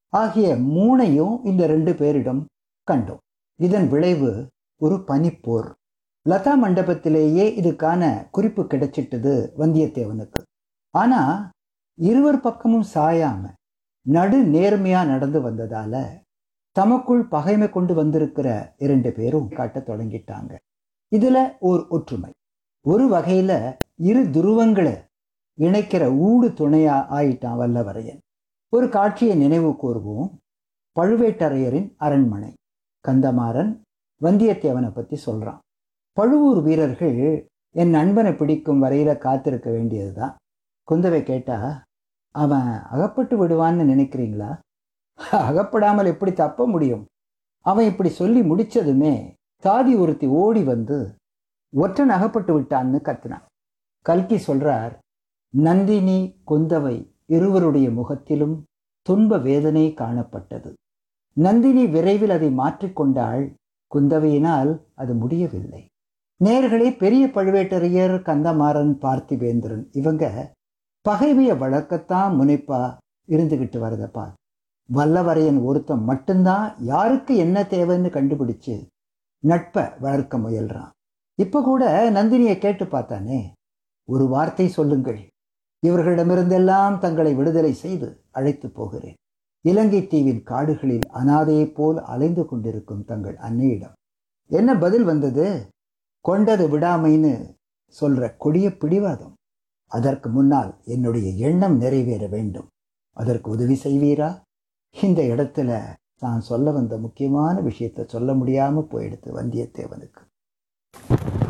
ஆகிய மூணையும் இந்த ரெண்டு பேரிடம் கண்டோம் இதன் விளைவு ஒரு பனிப்போர் லதா மண்டபத்திலேயே இதுக்கான குறிப்பு கிடைச்சிட்டது வந்தியத்தேவனுக்கு ஆனா இருவர் பக்கமும் சாயாம நடு நேர்மையா நடந்து வந்ததால தமக்குள் பகைமை கொண்டு வந்திருக்கிற இரண்டு பேரும் காட்டத் தொடங்கிட்டாங்க இதுல ஒரு ஒற்றுமை ஒரு வகையில இரு துருவங்களை இணைக்கிற ஊடு துணையா ஆயிட்டான் வல்லவரையன் ஒரு காட்சியை நினைவு கூர்வோம் பழுவேட்டரையரின் அரண்மனை கந்தமாறன் வந்தியத்தேவனை பத்தி சொல்றான் பழுவூர் வீரர்கள் என் நண்பனை பிடிக்கும் வரையில காத்திருக்க வேண்டியதுதான் குந்தவை கேட்டா அவன் அகப்பட்டு விடுவான்னு நினைக்கிறீங்களா அகப்படாமல் எப்படி தப்ப முடியும் அவன் இப்படி சொல்லி முடிச்சதுமே தாதி ஒருத்தி ஓடி வந்து ஒற்றன் அகப்பட்டு விட்டான்னு கத்தினான் கல்கி சொல்றார் நந்தினி குந்தவை இருவருடைய முகத்திலும் துன்ப வேதனை காணப்பட்டது நந்தினி விரைவில் அதை மாற்றிக்கொண்டாள் குந்தவையினால் அது முடியவில்லை நேர்களே பெரிய பழுவேட்டரையர் கந்தமாறன் பார்த்திவேந்திரன் இவங்க பகைமைய வழக்கத்தான் முனைப்பா இருந்துகிட்டு வரதப்பா வல்லவரையன் ஒருத்தன் மட்டும்தான் யாருக்கு என்ன தேவைன்னு கண்டுபிடிச்சு நட்பை வளர்க்க முயல்றான் இப்ப கூட நந்தினியை கேட்டு பார்த்தானே ஒரு வார்த்தை சொல்லுங்கள் இவர்களிடமிருந்தெல்லாம் தங்களை விடுதலை செய்து அழைத்து போகிறேன் இலங்கை தீவின் காடுகளில் அனாதையைப் போல் அலைந்து கொண்டிருக்கும் தங்கள் அன்னையிடம் என்ன பதில் வந்தது கொண்டது விடாமைன்னு சொல்ற கொடிய பிடிவாதம் அதற்கு முன்னால் என்னுடைய எண்ணம் நிறைவேற வேண்டும் அதற்கு உதவி செய்வீரா இந்த இடத்துல நான் சொல்ல வந்த முக்கியமான விஷயத்தை சொல்ல முடியாம போயிடுது வந்தியத்தேவனுக்கு